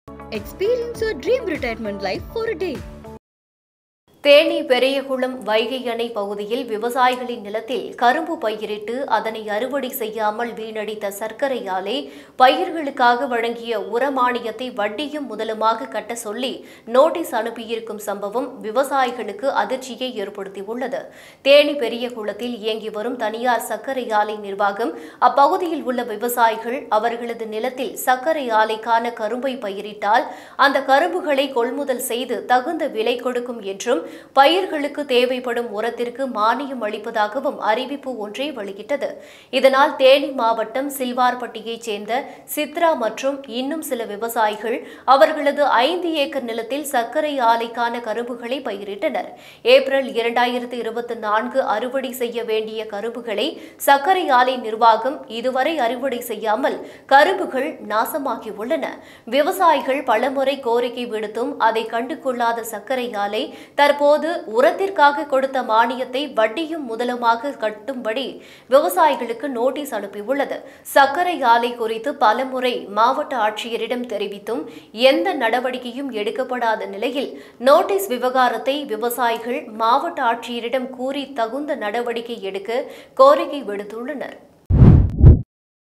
Experience your dream retirement life for a day. Theni Periyakulam Vaigai அணை பகுதியில் விவசாயிகளின் நிலத்தில் கரும்பு பயிரிட்டு அதனை அறுவடை செய்யாமல் வீணடித்த சர்க்கரை ஆலை பயிர்களுக்காக வழங்கிய உரமானியத்தை வட்டியும் முதலுமாக கட்ட சொல்லி நோட்டீஸ் அனுப்பியிருக்கும் சம்பவம் விவசாயிகளுக்கு அதிர்ச்சியை ஏற்படுத்தியுள்ளது தேனி பெரியகுளத்தில் இயங்கி வரும் தனியார் சர்க்கரை ஆலை நிர்வாகம் அப்பகுதியில் உள்ள விவசாயிகள் அவர்களது நிலத்தில் சர்க்கரை ஆலைக்கான கரும்பை பயிரிட்டால் அந்த கரும்புகளை கொள்முதல் செய்து தகுந்த விலை கொடுக்கும் என்றும் பயிர்களுக்கு தேவைப்படும் உரத்திற்கு மானியம் அளிப்பதாகவும் அறிவிப்பு ஒன்றை வெளியிட்டது இதனால் தேனி மாவட்டம் சில்வார்பட்டியைச் சேர்ந்த சித்ரா மற்றும் இன்னும் சில விவசாயிகள் அவர்களது ஐந்து ஏக்கர் நிலத்தில் சர்க்கரை ஆலைக்கான கரும்புகளை பயிரிட்டனர் ஏப்ரல் இரண்டாயிரத்து இருபத்தி நான்கு அறுவடை செய்ய வேண்டிய கரும்புகளை சர்க்கரை ஆலை நிர்வாகம் இதுவரை அறுவடை செய்யாமல் கரும்புகள் நாசமாகியுள்ளன விவசாயிகள் பலமுறை கோரிக்கை விடுத்தும் அதை கண்டு கொள்ளாத சர்க்கரை ஆலை தற்போது உரத்திற்காக கொடுத்த மானியத்தை வட்டியும் முதலுமாக கட்டும்படி விவசாயிகளுக்கு நோட்டீஸ் அனுப்பியுள்ளது சர்க்கரை ஆலை குறித்து பலமுறை மாவட்ட ஆட்சியரிடம் தெரிவித்தும் எந்த நடவடிக்கையும் எடுக்கப்படாத நிலையில் நோட்டீஸ் விவகாரத்தை விவசாயிகள் மாவட்ட ஆட்சியரிடம் கூறி தகுந்த நடவடிக்கை எடுக்க கோரிக்கை விடுத்துள்ளனர்